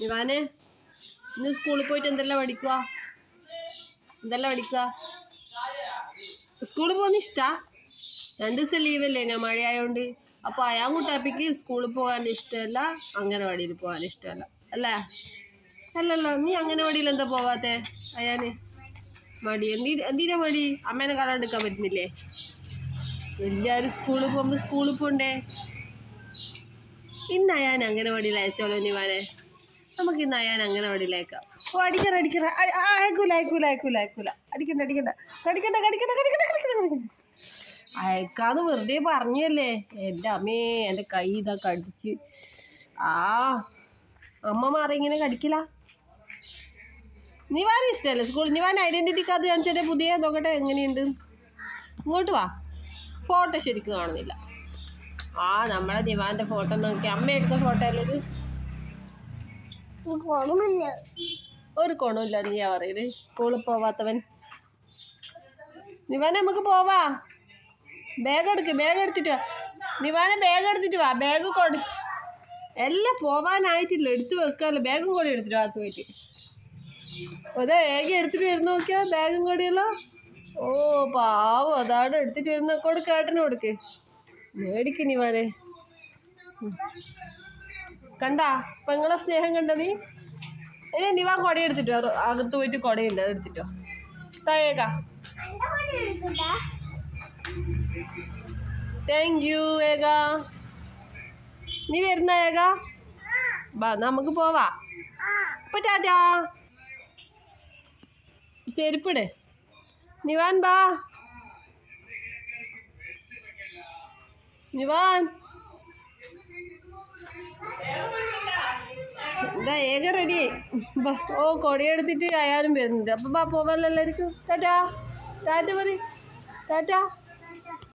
Ivan ഇന്ന് സ്കൂളിൽ പോയിട്ട് എന്തെല്ലാം പഠിക്കുക എന്തെല്ലാം പഠിക്കുക സ്കൂളിൽ പോകുന്ന ഇഷ്ടാ രണ്ട് ദിവസം ലീവല്ലേ ഞാൻ മഴയായോണ്ട് അപ്പോൾ അയാൻ കുട്ടാപ്പിക്ക് സ്കൂളിൽ പോകാൻ ഇഷ്ടമല്ല അംഗനവാടിയിൽ പോകാൻ ഇഷ്ടമല്ല അല്ലേ അല്ലല്ലോ നീ അംഗനവാടിയിൽ എന്താ പോവാത്തെ അയാന് മടി എന്തി എന്തിനാ മടി അമ്മേനെ കാണാണ്ടിരിക്കാൻ പറ്റുന്നില്ലേ എല്ലാവരും സ്കൂളിൽ പോകുമ്പോൾ സ്കൂളിൽ പോണ്ടേ ഇന്ന് അയാൻ അംഗനവാടിയിൽ അയച്ചോളൂ നിവാനെ നമുക്ക് ഇന്ന് അയാൻ അംഗനവാടിയിലേക്കാം ഓ അടിക്കറ അടിക്കറ അ- ആ, അയക്കൂല അയക്കൂല അയക്കൂല അയക്കൂല അടിക്കണ്ട അടിക്കണ്ട കടിക്കണ്ട കടിക്കണ്ട കടിക്കണ്ട കടിക്കണ്ട കടിക്കണ്ട അയക്കാന്ന് വെറുതെ പറഞ്ഞല്ലേ എൻ്റെ അമ്മേ എൻ്റെ കൈ ഇതാ കടിച്ച് ആ അമ്മമാരെ ഇങ്ങനെ കടിക്കില്ല നിവാൻ ഇഷ്ടമല്ലേ സ്കൂൾ നിവാൻ ഐഡൻറ്റിറ്റി കാർഡ് കാണിച്ചിട്ട് പുതിയ നോക്കട്ടെ എങ്ങനെയുണ്ട് ഇങ്ങോട്ട് വാ ഫോട്ടോ ശരിക്കും കാണുന്നില്ല ആ നമ്മളെ ദിവാന്റെ ഫോട്ടോ നോക്കി അമ്മ എടുത്ത ഫോട്ടോ അല്ലേ ഇത് കുഴപ്പമില്ല ഒരു ഗുണമില്ല നീ പറയുന്നത് സ്കൂളിൽ പോവാത്തവൻ നിവാനെ നമുക്ക് പോവാ ബാഗ് എടുക്ക് ബാഗ് എടുത്തിട്ട് വാ നിവാനെ ബാഗ് എടുത്തിട്ട് വാ ബാഗ് കൊടു എല്ലാം പോവാനായിട്ടില്ല എടുത്ത് വെക്കാമല്ലോ ബാഗും കൂടി എടുത്തിട്ട് അകത്ത് പോയിട്ട് അതെ ഏക എടുത്തിട്ട് വരുന്ന നോക്കിയാ ബാഗും കൂടിയല്ലോ ഓ പാവം അതാണ് എടുത്തിട്ട് വരുന്ന കൊടുക്ക് ഏട്ടന് കൊടുക്ക് മേടിക്ക് നിവാനെ ഉം. കണ്ടാ പെങ്ങളെ സ്നേഹം കണ്ട നീ ഇനി നീ വാ കൊട എടുത്തിട്ടോ അകത്ത് പോയിട്ട് കൊടയുണ്ട് അത് എടുത്തിട്ടോ തായേക്കാ എന്റെ ഫോട്ടോ എടുക്കട്ടാ താങ്ക് യു ഏക നീ വരുന്ന ഏക ബാ നമുക്ക് പോവാ അപ്പൊ ടാറ്റാ ചെരുപ്പിട് നിവാൻ ബാ നിവാൻ എന്താ ഏക റെഡി ഓ കൊടയെടുത്തിട്ട് അയാളും വരുന്നുണ്ട് അപ്പൊ ബാ പോവാല്ലോ എല്ലാവർക്കും ടാറ്റാ ടാറ്റ പറ ടാറ്റാ